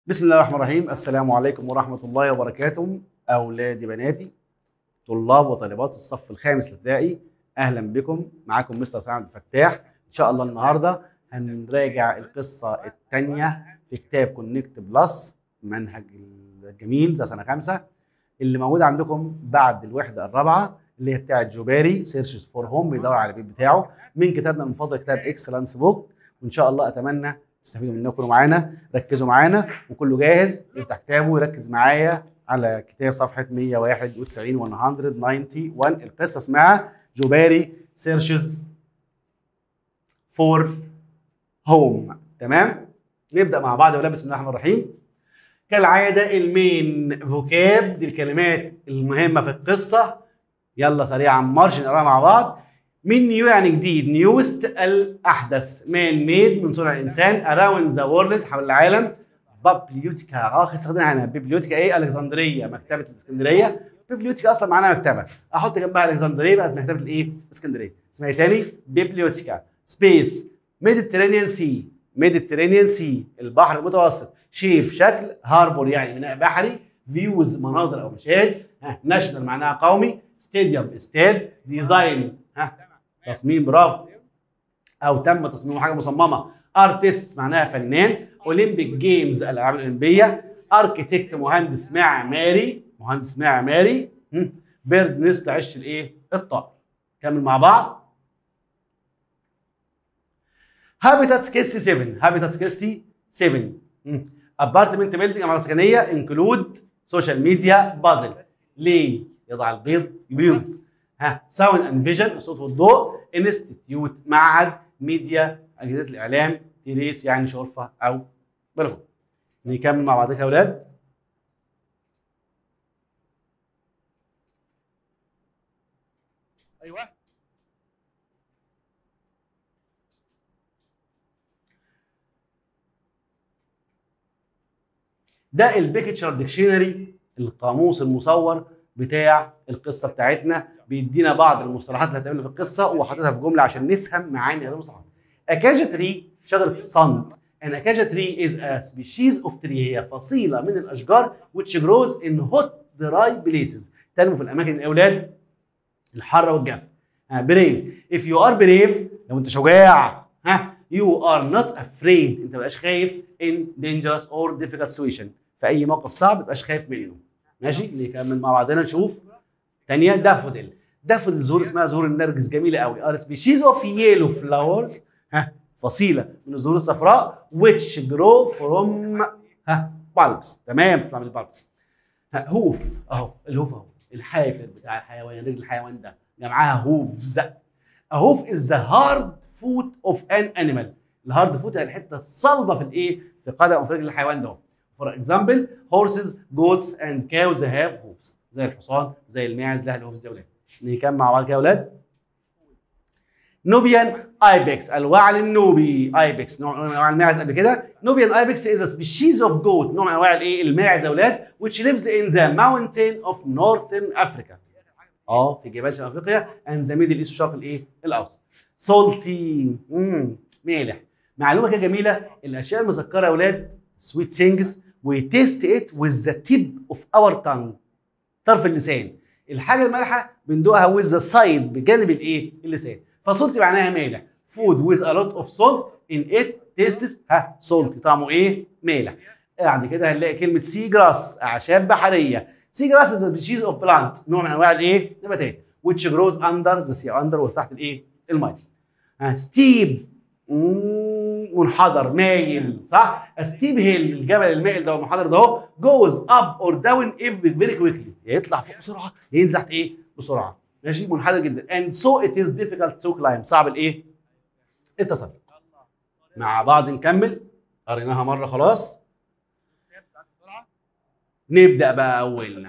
بسم الله الرحمن الرحيم السلام عليكم ورحمة الله وبركاته أولادي بناتي طلاب وطالبات الصف الخامس الابتدائي أهلا بكم معاكم مستر سعد الفتاح إن شاء الله النهاردة هنراجع القصة الثانية في كتاب كونكت بلس منهج الجميل بتاع سنة خامسة اللي موجود عندكم بعد الوحدة الرابعة اللي هي بتاعت جوباري سيرشز فور هوم بيدور على البيت بتاعه من كتابنا المفضل كتاب اكسلانس بوك وإن شاء الله أتمنى تستفيدوا منه كونوا معانا ركزوا معانا وكله جاهز يفتح كتابه ويركز معايا على كتاب صفحه 191 191 القصه اسمها جوباري سيرشز فور هوم تمام نبدا مع بعض يا ولاد بسم الله الرحمن الرحيم كالعاده المين فوكاب دي الكلمات المهمه في القصه يلا سريعا مارش نقراها مع بعض من نيو يعني جديد نيوست الاحدث مان ميد من صنع الانسان اراوند ذا وورلد حول العالم بابليوتيكا اه استخدمها هنا بيبليوتيكا ايه الكسندريه مكتبه الاسكندريه بيبليوتيكا اصلا معناها مكتبه احط جنبها الكسندريه بقت مكتبه الايه اسكندريه اسمها إيه تاني بيبليوتيكا سبيس ميديترينيان سي ميديترينيان سي البحر المتوسط شيب شكل هاربور يعني ميناء بحري فيوز مناظر او مشاهد ها ناشونال معناها قومي ستاديوم استاد ديزاين ها تصميم برافو او تم تصميم حاجه مصممه ارتست معناها فنان اولمبيك جيمز الالعاب الاولمبيه اركيتكت مهندس معماري مهندس معماري بيرد نست عش الايه الطائر كمل مع بعض هابيتات سكيستي 7 هابيتات سكيستي 7 ابارتمنت بيلدينج عماره سكنيه انكلود سوشيال ميديا بازل ليه يضع البيض يبيض ها ساوند اند فيجن الصوت والضوء انستيتيوت معهد ميديا اجهزه الاعلام تيريس يعني شرفه او بلغم نكمل مع بعضك يا اولاد ايوه ده البيكتشر ديكشنري القاموس المصور بتاع القصه بتاعتنا بيدينا بعض المصطلحات اللي هتقابلنا في القصه وحاططها في جمله عشان نفهم معاني هذه المصطلحات. اكاجا تري شجره الصمت ان اكاجا تري از ا سبيشيز اوف تري هي فصيله من الاشجار which grows in hot dry places تنمو في الاماكن الاولاد الحاره والجافه. بريف if you are brave لو انت شجاع ها you are not afraid انت ما بقاش خايف in dangerous or difficult situation في اي موقف صعب ما تبقاش خايف منه. ماشي نكمل مع بعضنا نشوف ثانيه دافودل دافودل زهور اسمها زهور النرجس جميله قوي ار سبيشيز اوف ييلو فلاورز ها فصيله من الزهور الصفراء which grow from ها بالبس تمام تطلع من البالبس هوف اهو الهوف اهو الحافر بتاع الحيوان رجل الحيوان ده جمعها هوفز هوف از ذا هارد فوت اوف ان انيمال الهارد فوت هي الحته الصلبه في الايه في قدم او في رجل الحيوان ده فور اكزامبل هورسز جوتس اند كاوز هاف هوفز زي الحصان زي الماعز لها الهوفز دي اولاد نكمل مع بعض كده يا اولاد نوبيان ايبكس الوعل النوبي ايبكس نوع من انواع الماعز قبل كده نوبيان ايبكس از سبيشيز اوف جوت نوع من انواع الايه الماعز يا اولاد which lives in the mountain of northern Africa اه في جبال شمال افريقيا and the middle east الشرق الايه الاوسط سولتي امم مالح معلومه كده جميله الاشياء المسكره يا اولاد سويت ثينجز وتيست ات with the tip of our tongue طرف اللسان الحاجه المالحه بندوقها with the side بجانب الايه اللسان فصولتي معناها مالح food with a lot of salt in it tastes ها salty طعمه ايه مالح بعد كده هنلاقي كلمه سي جراس اعشاب بحريه سي جراس is a species of plant نوع من انواع الايه نباتات which grows under the sea under وتحت الايه الميه ها ستيب منحدر مايل صح ستيب هيل الجبل المائل ده المنحدر ده اهو جوز اب اور داون فيري كويكلي يطلع فوق بسرعه ينزل تحت ايه بسرعه ماشي منحدر جدا and so it is difficult to climb صعب الايه التسلق مع بعض نكمل قريناها مره خلاص نبدا بقى اولنا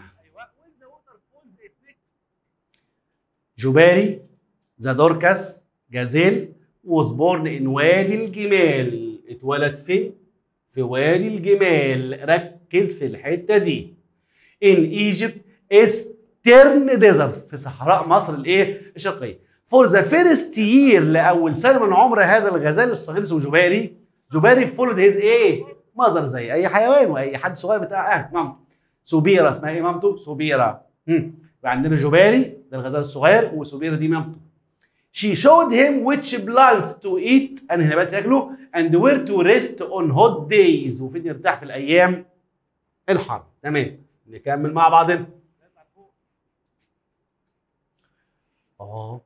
جوباري ذا دوركاس جازيل was born in وادي الجمال اتولد فين؟ في وادي الجمال ركز في الحته دي in Egypt Eastern Desert في صحراء مصر الايه؟ الشرقيه for the first year لاول سنه من عمر هذا الغزال الصغير اسمه جباري جباري فولد هيز ايه؟ ماذر زي اي حيوان واي حد صغير بتاع اهل مامته سوبيرا اسمها ايه مامته سوبيرا هم. عندنا جبالي ده الغزال الصغير وسوبيرا دي مامته She showed him which plants to eat أنهي نبات ياكله and where to rest on hot days وفين يرتاح في الأيام الحر تمام نكمل مع بعضنا اه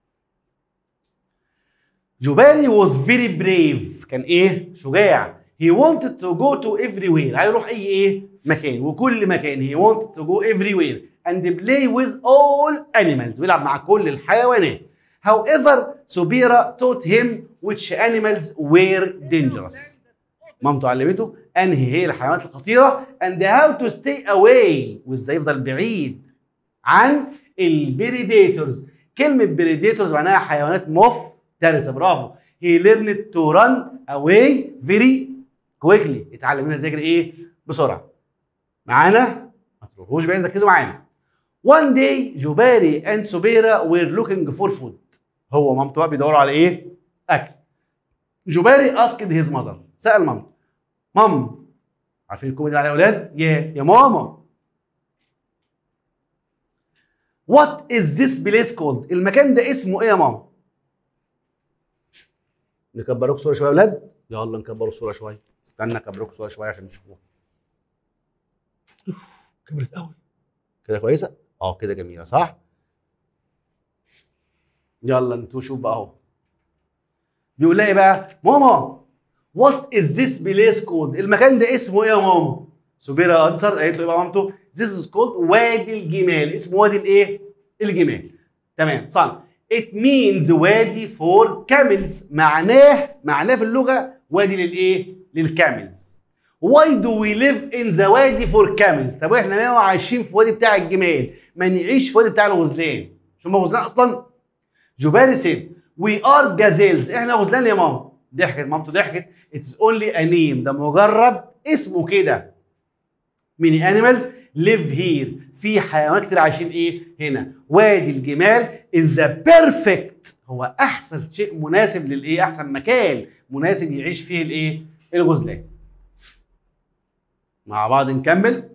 جبالي was very brave كان ايه شجاع he wanted to go to everywhere عايز يروح اي ايه مكان وكل مكان he wanted to go everywhere and play with all animals بيلعب مع كل الحيوانات however سوبيرا taught him which animals were dangerous مامته علمته انهي هي الحيوانات الخطيره and how to stay away وازاي يفضل بعيد عن البريديتورز كلمه بريديتورز معناها حيوانات مفترسه برافو he learned to run away very quickly اتعلم منها ازاي ايه بسرعه معانا ما تروحوش بعيد ركزوا معانا one day جباري and سوبيرا were looking for food هو مامته بقى بيدوروا على ايه اكل جباري asked his mother سال مامته مام عارفين الكوميدي على الاولاد يا يا ماما وات از ذيس بليس كولد المكان ده اسمه ايه يا ماما نكبركم صوره شويه يا اولاد يلا نكبروا الصوره شويه استنى اكبركم الصوره شويه عشان نشوفوها اوف كبرت قوي كده كويسه اه كده جميله صح يلا انتوا شوف بقى اهو بيقول لها ايه بقى ماما وات از ذيس بليس كولد المكان ده اسمه ايه يا ماما سوبيرا انسر قالت له ايه بقى مامته ذيس از كولد وادي الجمال اسمه وادي الايه الجمال تمام صح it means وادي فور كاملز معناه معناه في اللغه وادي للايه للكاملز why do we live in the وادي فور كاملز طب احنا ليه عايشين في وادي بتاع الجمال ما نعيش في وادي بتاع الغزلان مش هم غزلان اصلا جبالي سيد وي ار جازيلز احنا غزلان يا ماما ضحكت مامته ضحكت اتس اونلي ا نيم ده مجرد اسمه كده ميني انيمالز ليف هير في حيوانات كتير عايشين ايه هنا وادي الجمال از ذا بيرفكت هو احسن شيء مناسب للايه احسن مكان مناسب يعيش فيه الايه الغزلان مع بعض نكمل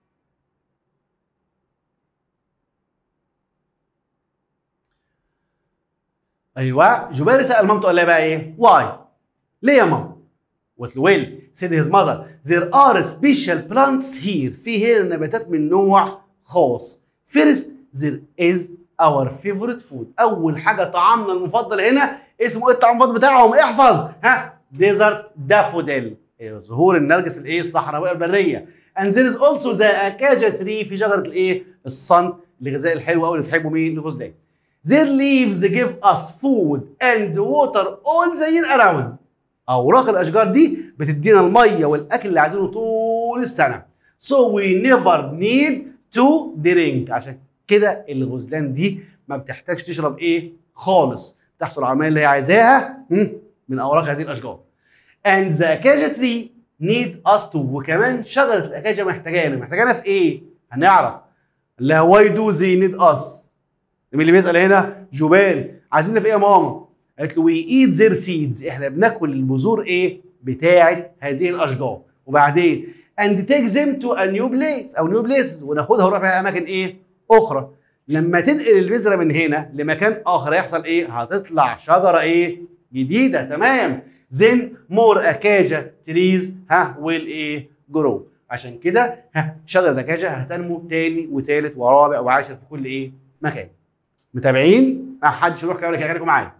ايوه جبير سال مامته قال لها بقى ايه واي ليه يا ماما قلت له ويل سيد هيز ماذر there are special plants here في هنا نباتات من نوع خاص first there is our favorite food اول حاجه طعامنا المفضل هنا اسمه ايه الطعام المفضل بتاعهم احفظ ها ديزرت دافوديل ظهور النرجس الايه الصحراويه البريه and there is also the acacia tree في شجره الايه الصن الغذاء الحلو قوي اللي تحبه مين الغزلان Their leaves give us food and water all the year around. أوراق الأشجار دي بتدينا المية والأكل اللي عايزينه طول السنة. So we never need to drink. عشان كده الغزلان دي ما بتحتاجش تشرب إيه خالص. تحصل على المية اللي هي عايزاها من أوراق هذه الأشجار. And the acacia tree need us to وكمان شجرة الأكاجيا محتاجانا. محتاجانا في إيه؟ هنعرف. لا why do they need us؟ مين اللي بيسال هنا جبال عايزين في ايه يا ماما قالت له وي ايت زير سيدز احنا بناكل البذور ايه بتاعه هذه الاشجار وبعدين اند تيك زيم تو ا نيو بليس او نيو بليس وناخدها ونروح بيها اماكن ايه اخرى لما تنقل البذره من هنا لمكان اخر هيحصل ايه هتطلع شجره ايه جديده تمام زين مور اكاجا تريز ها ويل ايه جرو عشان كده ها شجره اكاجا هتنمو تاني وتالت ورابع وعاشر في كل ايه مكان متابعين؟ ما حدش يروح كده ولا خليكم معايا.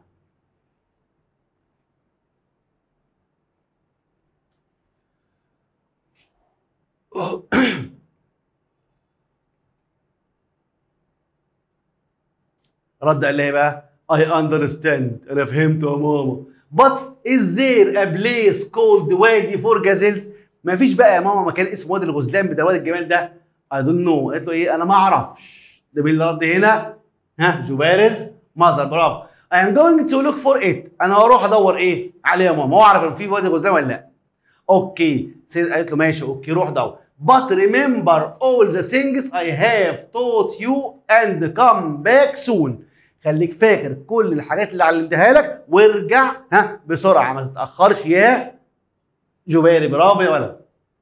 رد قال لي بقى I understand انا فهمت يا ماما but is there a place called وادي فور جازيلز ما فيش بقى يا ماما مكان اسمه وادي الغزلان بتاع وادي الجمال ده I don't know قالت له ايه انا ما اعرفش ده مين اللي رد هنا ها جبارز مصدر برافو I am going to look for it انا هروح ادور ايه عليه يا ماما هو اعرف ان في وادي غزلان ولا لا اوكي سيد قالت له ماشي اوكي روح دور but remember all the things I have taught you and come back soon خليك فاكر كل الحاجات اللي علمتها لك وارجع ها بسرعه ما تتاخرش يا جباري برافو يا ولد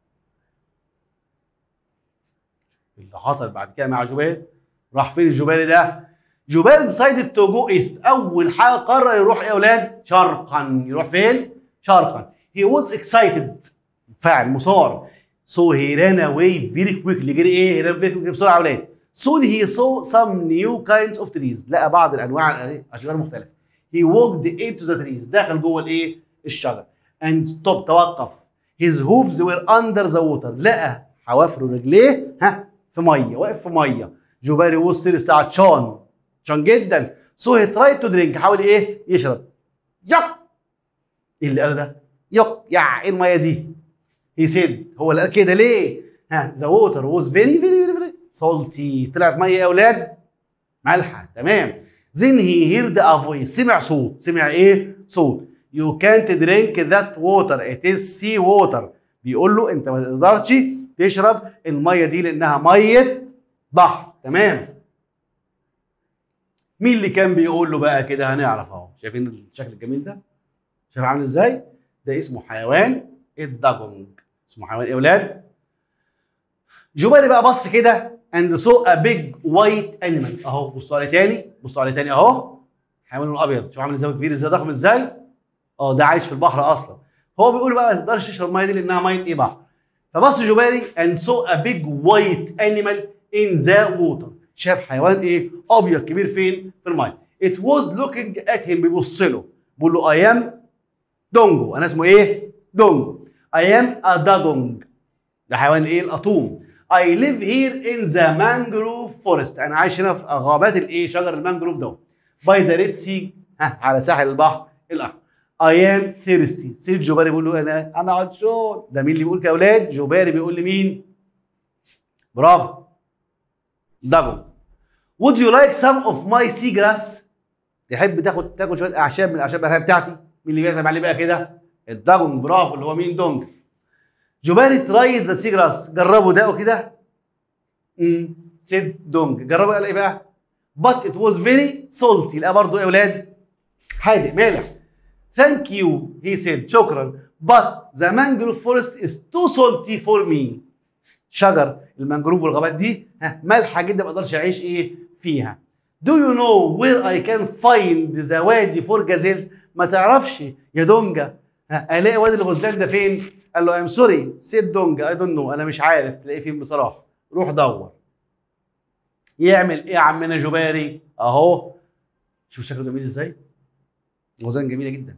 اللي حصل بعد كده مع جبال راح فين الجبالي ده جبال ديسايدد تو جو ايست اول حاجه قرر يروح ايه يا اولاد شرقا يروح فين شرقا هي واز اكسايتد فاعل مثار سو هي ران اواي فيري كويكلي جري ايه ران فيري كويكلي بسرعه يا اولاد soon he saw some new kinds of trees لقى بعض الانواع الاشجار المختلفه he walked into the trees دخل جوه الايه الشجر and stop توقف his hooves were under the water لقى حوافره رجليه ها في ميه واقف في ميه جوباري وصل است عطشان عطشان جدا so he tried to drink حاول ايه يشرب يق ايه اللي قاله ده يق يا ايه الميه دي he said هو اللي قال كده ليه ها the water was very very very very salty طلعت ميه يا اولاد مالحه تمام then he heard a voice سمع صوت سمع ايه صوت you can't drink that water it is sea water بيقول له انت ما تقدرش تشرب الميه دي لانها ميه بحر تمام مين اللي كان بيقول له بقى كده هنعرف اهو شايفين الشكل الجميل ده شايف عامل ازاي ده اسمه حيوان الداجونج اسمه حيوان ايه يا اولاد جوبالي بقى بص كده and saw a big white animal اهو بصوا عليه تاني بصوا عليه تاني اهو حيوان لونه ابيض شوف عامل ازاي كبير ازاي ضخم ازاي اه ده عايش في البحر اصلا هو بيقول بقى ما تقدرش تشرب الميه دي لانها ميه ايه بحر فبص جوبالي and saw a big white animal in the water شاف حيوان ايه ابيض كبير فين في الميه it was looking at him بيبص له بيقول له I am دونجو انا اسمه ايه دونجو I am a dugong ده حيوان ايه الأطوم I live here in the mangrove forest أنا عايش هنا في غابات الايه شجر المانجروف ده by the red sea ها على ساحل البحر الأحمر I am thirsty سيد جوباري بيقول له أنا أنا عطشان ده مين اللي بيقول كده يا أولاد جوباري بيقول لمين برافو داجون Would you like some of my seagrass تحب تاخد تاكل شويه اعشاب من الاعشاب البحريه بتاعتي مين اللي بيعزم عليه بقى كده الداجون برافو اللي هو مين دونج جوباري ترايز ذا سيجراس جربوا دقوا كده امم سيد دونج جربوا قال ايه بقى but it was very salty لا برضه يا اولاد حادق مالح thank you he said شكرا but the mangrove forest is too salty for me شجر المانجروف والغابات دي ها مالحه جدا ما اقدرش اعيش ايه فيها Do you know where I can find the وادي فور gazelles؟ ما تعرفش يا دونجا ها الاقي وادي الغزلان ده فين؟ قال له I'm sorry سيد دونجا I don't know انا مش عارف تلاقيه فين بصراحه روح دور يعمل ايه يا عمنا جباري؟ اهو شوف شكله جميل ازاي؟ غزلان جميله جدا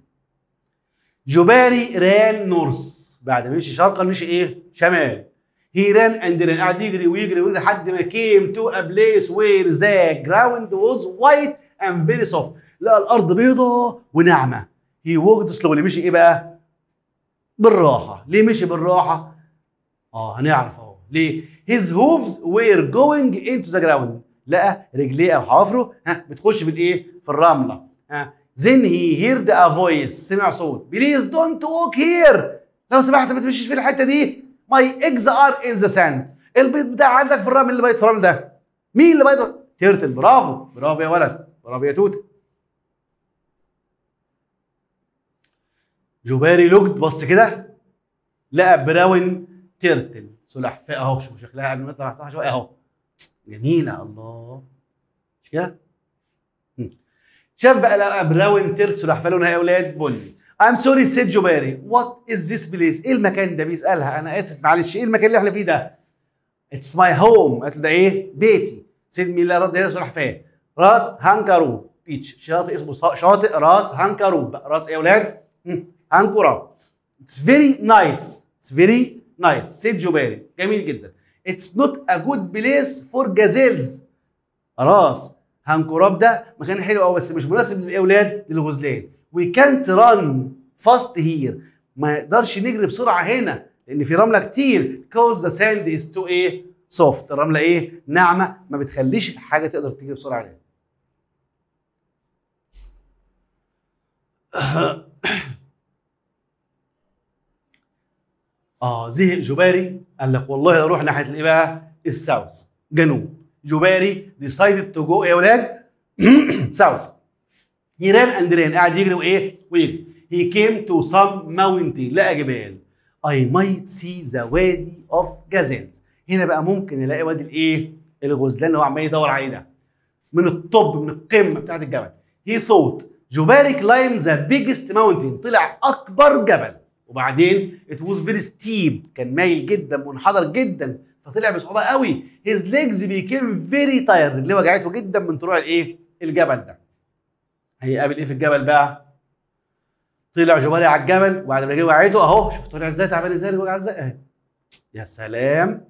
جباري ران نورث بعد ما مشي شرقا مشي ايه؟ شمال هي ران اند ران قعد يجري ويجري ويجري لحد ما كيم تو ا بليس وير ذا جراوند واز وايت اند فيري سوفت لقى الارض بيضة وناعمه هي ووكد سلولي مشي ايه بقى؟ بالراحه ليه مشي بالراحه؟ اه هنعرف اهو ليه؟ هيز هوفز وير جوينج انتو ذا جراوند لقى رجليه او حوافره ها بتخش في الايه؟ في الرمله ها زين هي هيرد ا فويس سمع صوت بليز دونت ووك هير لو سمحت ما تمشيش في الحته دي ماي ايجز ار ان ذا ساند البيض بتاع عندك في الرمل اللي بايت في الرمل ده مين اللي بايت تيرتل برافو برافو يا ولد برافو يا توته جوباري لوجد بص كده لقى براون تيرتل سلحفاه اهو شوف شكلها قبل ما تطلع صح شويه اهو جميله الله مش كده؟ شاف بقى لقى براون تيرتل سلحفاه لونها يا اولاد بني I'm sorry سيد جوباري وات از ذيس بليس ايه المكان ده بيسالها انا اسف معلش ايه المكان اللي احنا فيه ده اتس ماي هوم قالت له ده ايه بيتي سيد مين اللي رد هنا سلحفاه راس هانكاروب بيتش شاطئ اسمه شاطئ راس هانكاروب راس ايه يا اولاد هانكوروب اتس فيري نايس اتس فيري نايس سيد جوباري جميل جدا اتس نوت ا جود بليس فور جازيلز راس هانكوروب ده مكان حلو قوي بس مش مناسب للاولاد للغزلان وي كانت ران فاست هير ما يقدرش نجري بسرعه هنا لان في رمله كتير كوز ذا ساند از تو ايه سوفت الرمله ايه ناعمه ما بتخليش الحاجه تقدر تجري بسرعه عليها اه زهق جباري قال لك والله اروح ناحيه الايه بقى الساوث جنوب جباري ديسايدد تو جو يا اولاد ساوث هي ران اند ران قاعد يجري وايه ويجري هي كيم تو سام ماونتين لقى جبال I might see the وادي of gazelles هنا بقى ممكن نلاقي وادي الايه الغزلان اللي هو عمال يدور عليه ده من الطب من القمه بتاعت الجبل he thought جباري climbed the biggest mountain طلع اكبر جبل وبعدين it was very steep كان مايل جدا منحدر جدا فطلع بصعوبه قوي his legs became very tired رجليه وجعته جدا من طلوع الايه الجبل ده هيقابل ايه في الجبل بقى طلع جباري على الجبل وبعد ما رجليه وجعته اهو شوف طلع ازاي تعبان ازاي وجع ازاي اهي يا سلام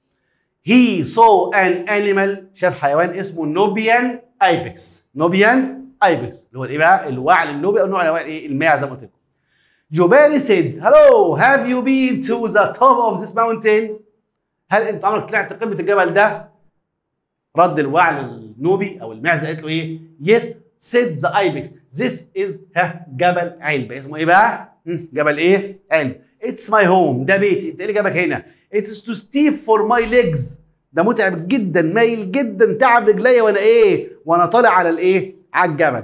he saw an animal شاف حيوان اسمه نوبيان ايبكس نوبيان ايبكس اللي هو الايه بقى الوعل النوبي او نوع انواع الايه الماعز زي ما قلت لكم جبالي said hello have you been to the top of this mountain هل انت عمرك طلعت قمه الجبل ده رد الوعل النوبي او المعزه قالت له ايه yes said the ibex this is ها جبل علبه اسمه ايه بقى هم، جبل ايه علبه it's my home ده بيتي انت ايه اللي جابك هنا it's too steep for my legs ده متعب جدا مايل جدا تعب رجليا وانا ايه وانا طالع على الايه على الجبل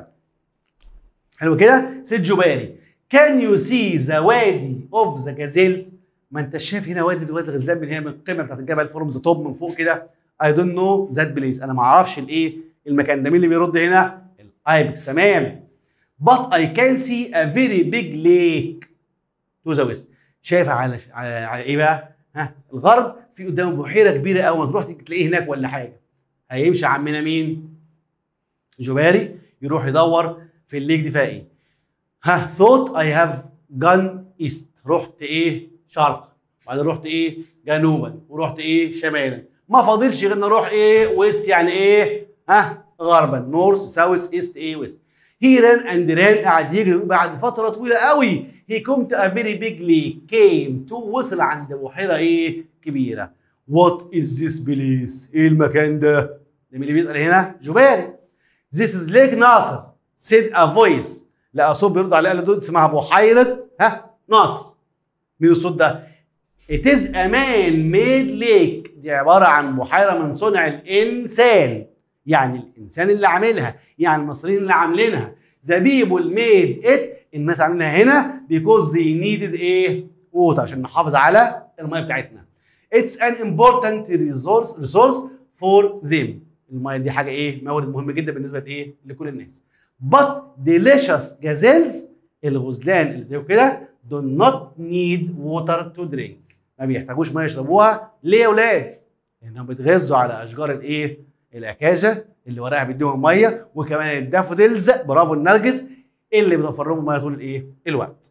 حلو كده سيد جباري كان يو سي ذا وادي اوف ذا جازيلز ما انت شايف هنا وادي وادي الغزلان من هنا من القمه بتاعت الجبل فروم ذا توب من فوق كده اي دونت نو ذات بليس انا ما اعرفش الايه المكان ده مين اللي بيرد هنا الايبكس تمام but I can see a very big lake to the west شايف على على, على ايه بقى ها الغرب في قدامه بحيره كبيره قوي ما تروح تلاقيه هناك ولا حاجه هيمشي عمنا مين جباري يروح يدور في الليك دي فيها ايه ها thought I have gone east رحت ايه شرق وبعدين رحت ايه جنوبا ورحت ايه شمالا ما فاضلش غير ان اروح ايه ويست يعني ايه ها غربا نورث ساوث ايست ايه ويست هي ران اند ران قعد يجري بعد فتره طويله قوي هي كوم تو ا فيري بيج ليك كيم تو وصل عند بحيره ايه كبيره وات از ذيس بليس ايه المكان ده ده مين اللي بيسال هنا جباري This is Lake ناصر said a voice لقى صوت بيرد على قال دول اسمها بحيرة ها ناصر مين الصوت ده؟ It is a man made lake دي عبارة عن بحيرة من صنع الإنسان يعني الإنسان اللي عاملها يعني المصريين اللي عاملينها The people made it الناس عاملينها هنا because they needed ايه؟ water عشان نحافظ على المية بتاعتنا It's an important resource resource for them الميه دي حاجه ايه مورد مهم جدا بالنسبه لايه لكل الناس but delicious gazelles الغزلان اللي زي كده do not need water to drink ما بيحتاجوش ميه يشربوها ليه يا اولاد لانهم بيتغذوا على اشجار الايه الاكاجه اللي وراها بيديهم ميه وكمان الدافوديلز برافو النرجس اللي بتوفر لهم ميه طول الايه الوقت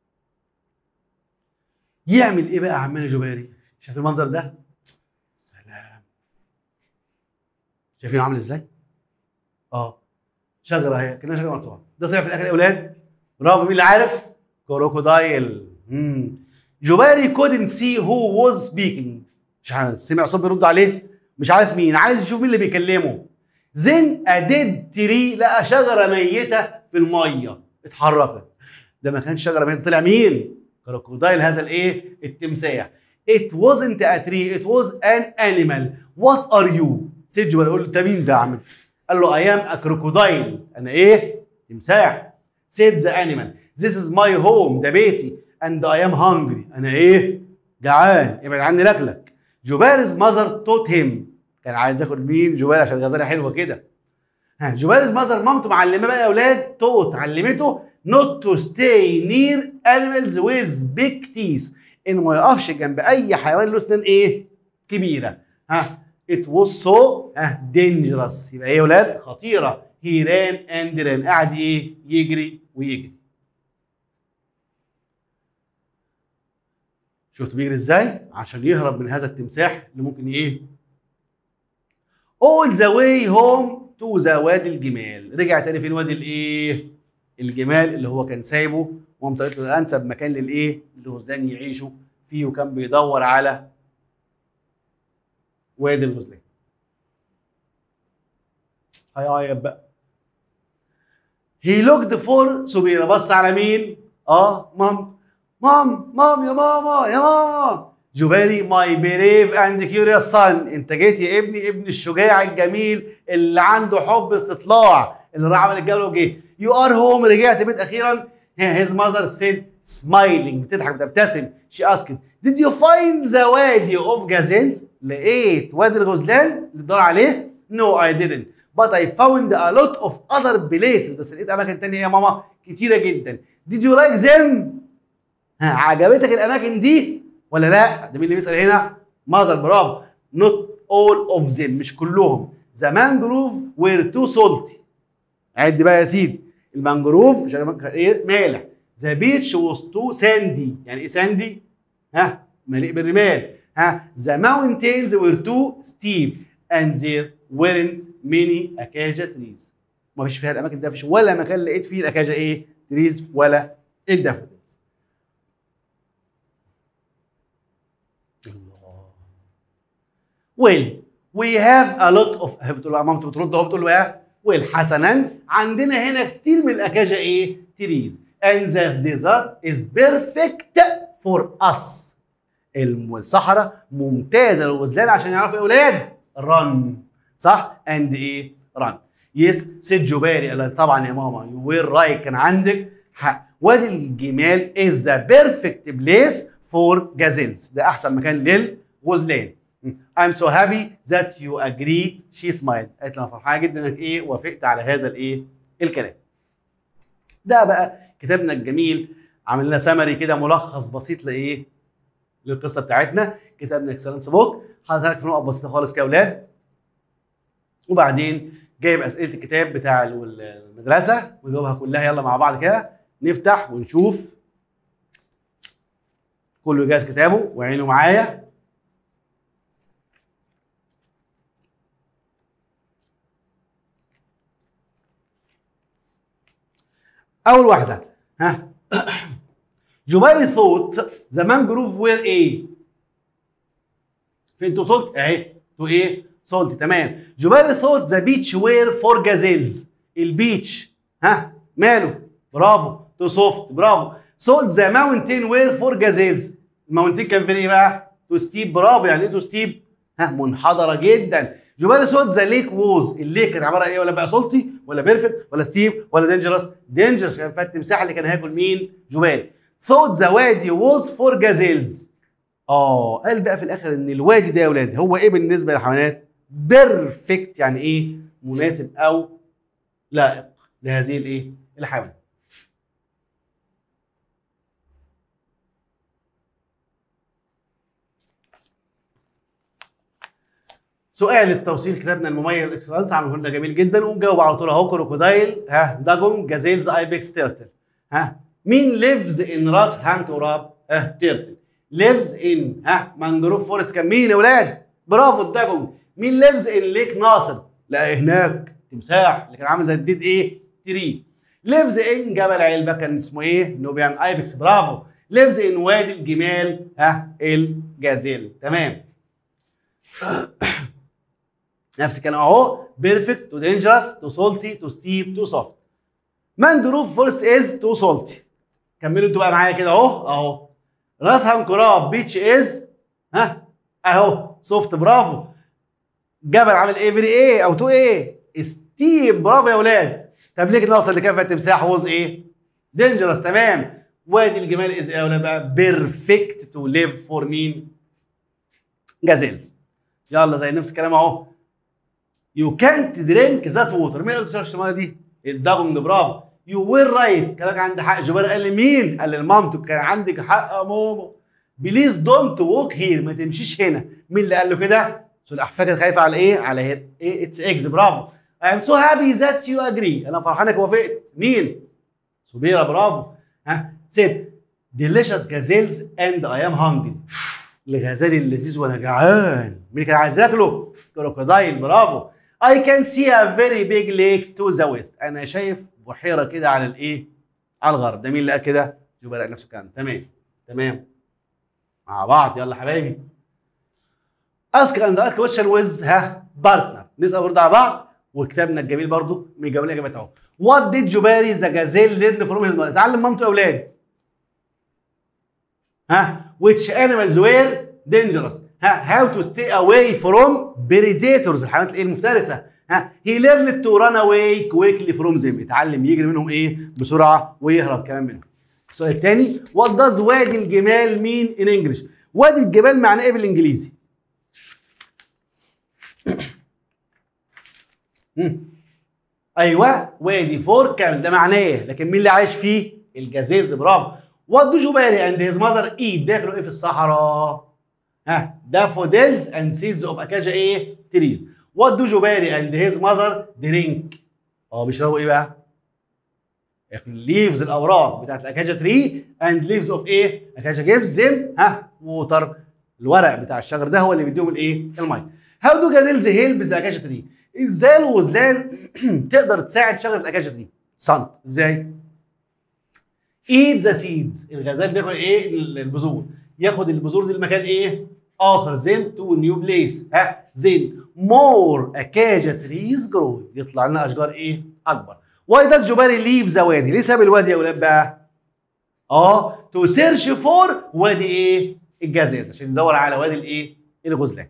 يعمل ايه بقى عمنا جباري شايف المنظر ده سلام شايفين عامل ازاي؟ اه شجره اهي كانها شجره مقطوعه ده طلع في الاخر يا اولاد برافو مين اللي عارف؟ كروكودايل مم. جباري كودنت سي هو واز سبيكينج مش عارف سمع صوت بيرد عليه مش عارف مين عايز يشوف مين اللي بيكلمه زين اديد تري لقى شجره ميته في الميه اتحركت ده ما كانش شجره ميته طلع مين؟ كروكودايل هذا الايه؟ التمساح It wasn't a tree it was an animal what are you سيد جبل يقول له انت مين ده يا عم قال له I am a crocodile انا ايه تمساح said the animal this is my home ده بيتي and I am hungry انا ايه جعان ابعد عني لاكلك جبال's mother taught him كان عايز ياكل مين جبال عشان غزاله حلوه كده ها جبال's mother مامته معلمه بقى يا اولاد توت علمته not to stay near animals with big teeth انه ما يقفش جنب اي حيوان له اسنان ايه كبيره ها it was so ها dangerous يبقى ايه يا ولاد خطيره he ran and ran قعد ايه يجري ويجري شفت بيجري ازاي عشان يهرب من هذا التمساح اللي ممكن ايه all the way home to the وادي الجمال رجع تاني فين وادي الايه الجمال اللي هو كان سايبه وقامت قالت له ده انسب مكان للايه للغزلان يعيشوا فيه وكان بيدور على وادي الغزلان هيعيط بقى هي لوكد فور سبيرة بص على مين؟ اه مام مام مام يا ماما يا ماما جباري ماي بريف اند كيوريوس سان انت جيت يا ابني ابن الشجاع الجميل اللي عنده حب استطلاع اللي راح عمل الجوله وجه يو ار هوم رجعت بيت اخيرا هيز ماذر سيد smiling بتضحك بتبتسم she asked did you find the wadi of gazelles لقيت وادي الغزلان اللي بتدور عليه no I didn't but I found a lot of other places بس لقيت اماكن تانية يا ماما كتيره جدا did you like them ها عجبتك الاماكن دي ولا لا ده مين اللي بيسال هنا مازر برافو not all of them مش كلهم the mangrove were too salty عد بقى يا سيدي المانجروف مش عارف ايه مالح ذا بيتش was too sandy يعني ايه ساندي ها مليء بالرمال ها the mountains were too steep and there weren't many acacia trees ما فيش فيها الاماكن دي مفيش ولا مكان لقيت فيه الاكاجا ايه تريز ولا الدافودلز الله well we have a lot of هي بتقول له مامته بترد اهو بتقول له ايه well حسنا عندنا هنا كتير من الاكاجا ايه تريز and the desert is perfect for us الصحراء ممتازه للغزلان عشان يعرفوا يا اولاد رن صح اند ايه رن يس سيد جبالي قال لها طبعا يا ماما يو وير رايت كان عندك حق وادي الجمال از ذا بيرفكت بليس فور جازيلز ده احسن مكان للغزلان I'm so happy that you agree she smiled قالت لي انا فرحانه جدا انك ايه وافقت على هذا الايه الكلام ده بقى كتابنا الجميل عامل لنا سمري كده ملخص بسيط لايه للقصه بتاعتنا كتابنا اكسلنس بوك حاطط لك في نقط بسيطه خالص كده يا اولاد وبعدين جايب اسئله الكتاب بتاع المدرسه ونجاوبها كلها يلا مع بعض كده نفتح ونشوف كله جاهز كتابه وعينه معايا اول واحده ها جبالي ثوت ذا مانجروف وير ايه فين تو سولت اهي تو ايه سولت تمام جبالي ثوت ذا بيتش وير فور جازيلز البيتش ها ماله برافو تو سوفت برافو سولت ذا ماونتين وير فور جازيلز الماونتين كان فين ايه بقى تو ستيب برافو يعني ايه تو ستيب ها منحدره جدا جبال سولت ذا ليك ووز الليك كانت عباره ايه ولا بقى سولتي ولا بيرفكت ولا ستيب ولا دينجرس دينجرس كان فيها التمساح اللي كان هياكل مين جبال ثوت ذا وادي ووز فور جازيلز اه قال بقى في الاخر ان الوادي ده يا اولاد هو ايه بالنسبه للحيوانات بيرفكت يعني ايه مناسب او لائق لهذه الايه الحيوانات سؤال التوصيل كتابنا المميز اكسلانس عامله لنا جميل جدا ومجاوب على طول اهو كروكودايل ها داجون جازيلز ايبكس تيرتل ها مين ليفز ان راس هانك وراب ها تيرتل ليفز ان ها مانجروف فورست كان مين يا ولاد برافو الداجون مين ليفز ان ليك ناصر لا هناك تمساح اللي كان عامل زي الديد ايه تري ليفز ان جبل علبه كان اسمه ايه نوبيان ايبكس برافو ليفز ان وادي الجمال ها الجازيل تمام نفس الكلام اهو بيرفكت تو دينجرس تو سولتي تو ستيب تو سوفت مانجروف فورست از تو سولتي كملوا انتوا بقى معايا كده اهو اهو راس هانكوراب بيتش از ها اهو سوفت برافو جبل عامل ايه فيري ايه او تو ايه ستيب برافو يا اولاد طب ليه الناقص اللي كان فيها التمساح ووز ايه دينجرس تمام وادي الجمال از ايه يا اولاد بقى بيرفكت تو ليف فور مين جازيلز يلا زي نفس الكلام اهو يو كانت درينك ذات ووتر مين اللي تشربش الميه دي؟ الداجونج برافو يو وير رايت كان عندي حق جبار قال لي مين؟ قال لي لمامته كان عندك حق يا ماما بليز دونت ووك هير ما تمشيش هنا مين اللي قال له كده؟ سلحفاه كانت خايفه على ايه؟ على هير ايه اتس اكس برافو اي ام سو هابي ذات يو اجري انا فرحان انك وافقت مين؟ سميره برافو ها سيد ديليشس جازيلز اند اي ام هانجري الغزال اللذيذ وانا جعان مين اللي كان عايز ياكله؟ كروكودايل برافو I can see a very big lake to the west انا شايف بحيره كده على الايه؟ على الغرب ده مين اللي قال كده؟ شوف بقى نفسه كان تمام تمام مع بعض يلا حبايبي ask and ask question with ها بارتنر نسال برضه على بعض وكتابنا الجميل برضه بيجاوب لنا اجابات اهو وات ديد جباري ذا جازيل ليرن فروم هيز اتعلم مامته يا اولاد ها which animals were dangerous ها how to stay away from predators الحيوانات الايه المفترسه ها he learned to run away quickly from them اتعلم يجري منهم ايه بسرعه ويهرب كمان منهم السؤال الثاني وات داز وادي الجمال مين ان انجلش وادي الجبال معناه ايه بالانجليزي مم. ايوه وادي فور كامل ده معناه ايه لكن مين اللي عايش فيه الجزيرة برافو وات دو جوباري اند هيز ماذر ايت بياكلوا ايه في الصحراء ها دافوديلز اند سيدز اوف اكاجا ايه تريز وات دو جوباري اند هيز ماذر درينك اه بيشربوا ايه بقى ياكلوا ليفز الاوراق بتاعت الاكاجا تري اند ليفز اوف ايه اكاجا جيفز زم ها ووتر الورق بتاع الشجر ده هو اللي بيديهم الايه الميه هاو دو جازيلز هيلب ذا اكاجا تري ازاي الغزلان تقدر تساعد شجره الاكاجا تري صنت ازاي ايت ذا سيدز الغزال بياكل ايه البذور ياخد البذور دي لمكان ايه اخر زين تو نيو بليس ها زين مور اكاجا تريز جرو يطلع لنا اشجار ايه اكبر واي داز جباري ليف ذا وادي ليه ساب الوادي يا اولاد بقى اه تو سيرش فور وادي ايه الجزاز عشان ندور على وادي الايه الغزلان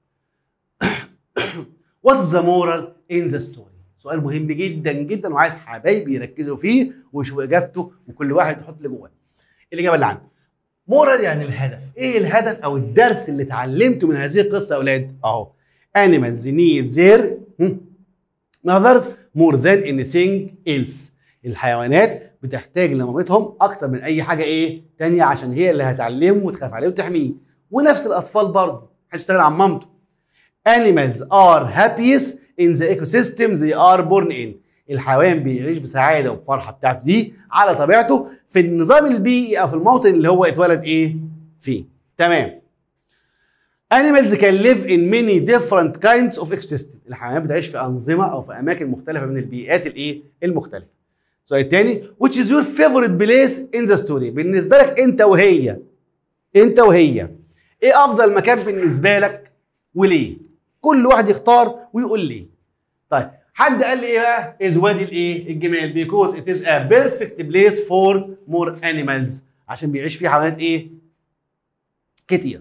واتس ذا مورال ان ذا ستوري سؤال مهم جدا جدا وعايز حبايبي يركزوا فيه ويشوفوا اجابته وكل واحد يحط اللي جواه الاجابه اللي عنده مورال يعني الهدف ايه الهدف او الدرس اللي اتعلمته من هذه القصه يا اولاد اهو animals need their mothers more than anything else الحيوانات بتحتاج لمامتهم اكتر من اي حاجه ايه تانية عشان هي اللي هتعلمه وتخاف عليه وتحميه ونفس الاطفال برضه هتشتغل عن مامته animals are happiest in the ecosystem they are born in الحيوان بيعيش بسعاده وفرحه بتاعته دي على طبيعته في النظام البيئي او في الموطن اللي هو اتولد ايه فيه تمام Animals can live in many different kinds of ecosystem الحيوانات بتعيش في انظمه او في اماكن مختلفه من البيئات الايه المختلفه السؤال الثاني which is your favorite place in the story بالنسبه لك انت وهي انت وهي ايه افضل مكان بالنسبه لك وليه كل واحد يختار ويقول ليه طيب حد قال لي ايه بقى از وادي الايه الجمال because it is a perfect place for more animals عشان بيعيش فيه حيوانات ايه كتير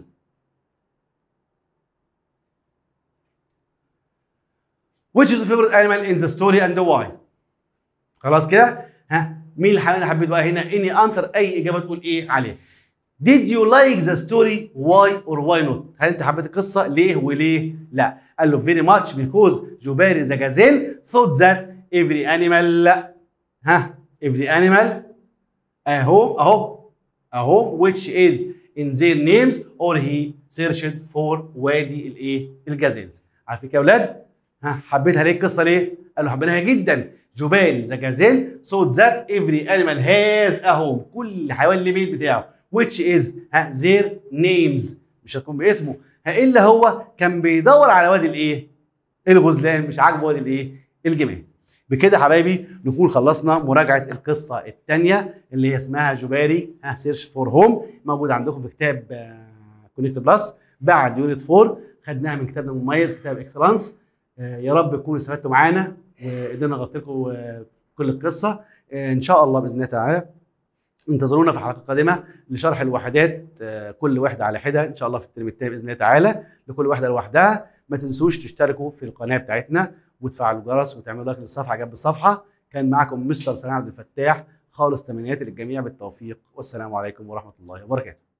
which is the favorite animal in the story and why خلاص كده ها مين الحيوان اللي حبيته بقى هنا اني انسر اي اجابه تقول ايه عليه Did you like the story why or why not هل انت حبيت القصه ليه وليه لا قال له very much because جباري the gazelle thought that every animal ها every animal اهو اهو اهو which is in their names or he searched for وادي الايه الجازيلز عارفين يا اولاد ها حبيتها ليه القصه ليه قال له حبيناها جدا جبال ذا جازيل thought that every animal has a home كل حيوان ليه بيت بتاعه which is ها their names مش هتكون باسمه ها الا هو كان بيدور على وادي الايه الغزلان مش عاجبه وادي الايه الجمال بكده حبايبي نكون خلصنا مراجعه القصه الثانيه اللي هي اسمها جباري ها سيرش فور هوم موجود عندكم في كتاب كونكت بلس بعد يونت 4 خدناها من كتابنا المميز كتاب اكسلانس يا رب تكونوا استفدتوا معانا وقدرنا نغطي لكم كل القصه ان شاء الله باذن الله تعالى انتظرونا في حلقه قادمه لشرح الوحدات كل وحده على حده ان شاء الله في الترم الثاني باذن الله تعالى لكل وحده لوحدها ما تنسوش تشتركوا في القناه بتاعتنا وتفعلوا الجرس وتعملوا لايك للصفحه جنب الصفحه كان معكم مستر سلام عبد الفتاح خالص تمنياتي للجميع بالتوفيق والسلام عليكم ورحمه الله وبركاته